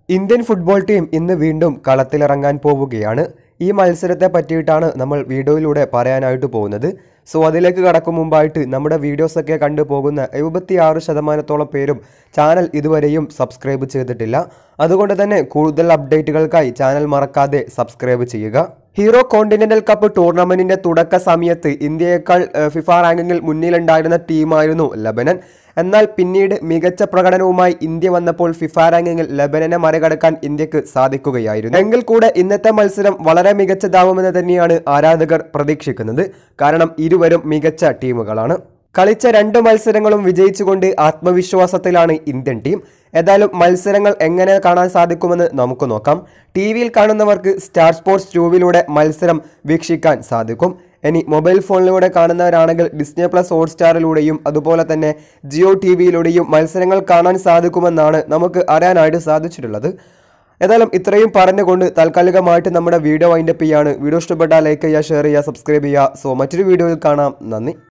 Indian football team ഇന്ന് വീണ്ടും കളത്തിലിറങ്ങാൻ പോവുകയാണ് ഈ മത്സരത്തെ പറ്റിയിട്ടാണ് നമ്മൾ വീഡിയോയിലൂടെ പറയാനായിട്ട് പോകുന്നത് സോ അതിലേക്ക് കടക്കും മുമ്പായിട്ട് നമ്മുടെ വീഡിയോസൊക്കെ കണ്ടു പോകുന്ന എഴുപത്തിയാറ് ശതമാനത്തോളം പേരും ചാനൽ ഇതുവരെയും സബ്സ്ക്രൈബ് ചെയ്തിട്ടില്ല അതുകൊണ്ട് തന്നെ കൂടുതൽ അപ്ഡേറ്റുകൾക്കായി ചാനൽ മറക്കാതെ സബ്സ്ക്രൈബ് ചെയ്യുക ഹീറോ കോണ്ടിനെന്റൽ കപ്പ് ടൂർണമെന്റിന്റെ തുടക്ക സമയത്ത് ഇന്ത്യയേക്കാൾ ഏഹ്, ഫിഫ റാങ്കിങ്ങിൽ മുന്നിലുണ്ടായിരുന്ന ടീമായിരുന്നു ലബനൻ എന്നാൽ പിന്നീട് മികച്ച പ്രകടനവുമായി ഇന്ത്യ വന്നപ്പോൾ ഫിഫ റാങ്കിങ്ങിൽ ലബനനെ മറികടക്കാൻ ഇന്ത്യക്ക് സാധിക്കുകയായിരുന്നു എങ്കിൽ കൂടെ ഇന്നത്തെ മത്സരം വളരെ മികച്ചതാവുമെന്ന് തന്നെയാണ് ആരാധകർ പ്രതീക്ഷിക്കുന്നത് കാരണം ഇരുവരും മികച്ച ടീമുകളാണ് കളിച്ച രണ്ട് മത്സരങ്ങളും വിജയിച്ചുകൊണ്ട് ആത്മവിശ്വാസത്തിലാണ് ഇന്ത്യൻ ടീം ഏതായാലും മത്സരങ്ങൾ എങ്ങനെ കാണാൻ സാധിക്കുമെന്ന് നമുക്ക് നോക്കാം ടി വിയിൽ കാണുന്നവർക്ക് സ്റ്റാർ സ്പോർട്സ് ട്യൂബിലൂടെ മത്സരം വീക്ഷിക്കാൻ സാധിക്കും ഇനി മൊബൈൽ ഫോണിലൂടെ കാണുന്നവരാണെങ്കിൽ ഡിസ്നി പ്ലസ് ഹോട്ട്സ്റ്റാറിലൂടെയും അതുപോലെ തന്നെ ജിയോ ടി വിയിലൂടെയും മത്സരങ്ങൾ കാണാൻ സാധിക്കുമെന്നാണ് നമുക്ക് അറിയാനായിട്ട് സാധിച്ചിട്ടുള്ളത് ഏതായാലും ഇത്രയും പറഞ്ഞുകൊണ്ട് താൽക്കാലികമായിട്ട് നമ്മുടെ വീഡിയോ വൈൻഡപ്പ് ചെയ്യാണ് വീഡിയോ ഇഷ്ടപ്പെട്ടാൽ ലൈക്ക് ചെയ്യുക ഷെയർ ചെയ്യുക സബ്സ്ക്രൈബ് ചെയ്യുക സോ മറ്റൊരു വീഡിയോയിൽ കാണാം നന്ദി